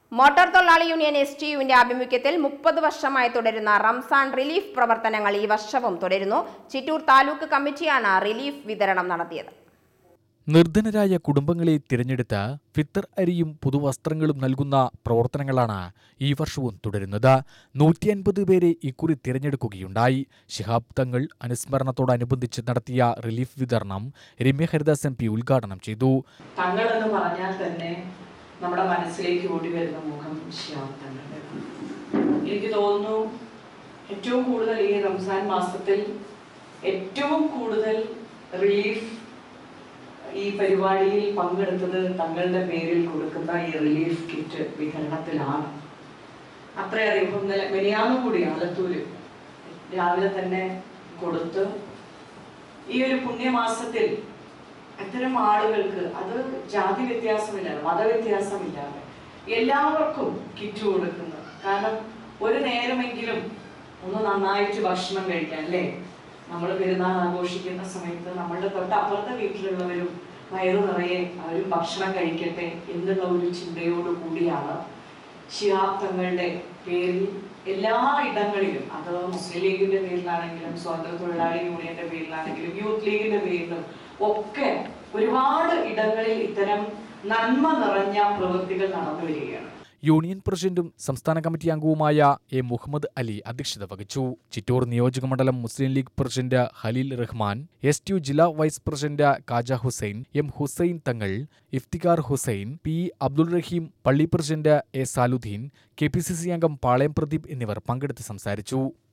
motor തൊഴിലാളി union S T യുവിന്റെ ആഭിമുഖ്യത്തിൽ മുപ്പത് വർഷമായി തുടരുന്ന റംസാൻ റിലീഫ് പ്രവർത്തനങ്ങൾ ഈ വർഷവും തുടരുന്നു ചിറ്റൂർ താലൂക്ക് കമ്മിറ്റിയാണ് റിലീഫ് വിതരണം നടത്തിയത് നിർധനരായ കുടുംബങ്ങളെ തിരഞ്ഞെടുത്ത് ഫിത്തർ അരിയും പുതുവസ്ത്രങ്ങളും നൽകുന്ന പ്രവർത്തനങ്ങളാണ് ഈ വർഷവും തുടരുന്നത് നൂറ്റി അൻപത് പേരെ ഇക്കുറി തിരഞ്ഞെടുക്കുകയുണ്ടായി ശിഹാബ് തങ്ങൾ അനുസ്മരണത്തോടനുബന്ധിച്ച് നടത്തിയ റിലീഫ് വിതരണം രമ്യ ഹരിദാസ് എം പി ഉദ്ഘാടനം ചെയ്തു തങ്ങൾ എന്ന് പറഞ്ഞാൽ തന്നെ നമ്മുടെ മനസ്സിലേക്ക് ഓടി വരുന്ന മുഖം ശ്യാം തങ്ങളുടെ എനിക്ക് തോന്നുന്നു ഏറ്റവും കൂടുതൽ ഈ റംസാൻ മാസത്തിൽ ഏറ്റവും കൂടുതൽ റിലീഫ് ഈ പരിപാടിയിൽ പങ്കെടുത്തത് തങ്ങളുടെ പേരിൽ കൊടുക്കുന്ന ഈ റിലീഫ് കിറ്റ് വിതരണത്തിലാണ് അത്രയധികം ഇപ്പം ഇന്നലെ മെനിയാന്നും കൂടി ആലത്തൂര് രാവിലെ തന്നെ കൊടുത്ത് ഈ ഒരു പുണ്യമാസത്തിൽ അത്തരം ആളുകൾക്ക് അത് ജാതി വ്യത്യാസമില്ലാതെ മതവ്യത്യാസമില്ലാതെ എല്ലാവർക്കും കിറ്റ് കൊടുക്കുന്നത് കാരണം ഒരു നേരമെങ്കിലും ഒന്ന് നന്നായിട്ട് ഭക്ഷണം കഴിക്കാൻ അല്ലേ നമ്മൾ പെരുന്നാൾ ആഘോഷിക്കുന്ന സമയത്ത് നമ്മളുടെ തൊട്ടപ്പുറത്തെ വീട്ടിലുള്ളവരും വയറു നിറയെ അവരും ഭക്ഷണം കഴിക്കട്ടെ എന്നുള്ള ഒരു ചിന്തയോട് കൂടിയാണ് ശിഹാബ് തങ്ങളുടെ പേരിൽ എല്ലാ ഇടങ്ങളിലും അത് മുസ്ലിം ലീഗിന്റെ പേരിലാണെങ്കിലും സ്വാതന്ത്ര്യ തൊഴിലാളി യൂണിയന്റെ പേരിലാണെങ്കിലും യൂത്ത് ലീഗിന്റെ പേരിലും ഒക്കെ ഒരുപാട് ഇടങ്ങളിൽ ഇത്തരം നന്മ നിറഞ്ഞ പ്രവൃത്തികൾ നടന്നു വരികയാണ് യൂണിയൻ പ്രസിഡന്റും സംസ്ഥാന കമ്മിറ്റി അംഗവുമായ എ മുഹമ്മദ് അലി അധ്യക്ഷത വഹിച്ചു ചിറ്റൂർ നിയോജകമണ്ഡലം Muslim League president Khaleel Rahman S T U ജില്ലാ vice president Kaja Hussain M Hussain Thangal Iftikhar Hussain P Abdul Rahim പള്ളി president A Saluddin K P C C അംഗം പാളയം പ്രദീപ് എന്നിവർ പങ്കെടുത്ത് സംസാരിച്ചു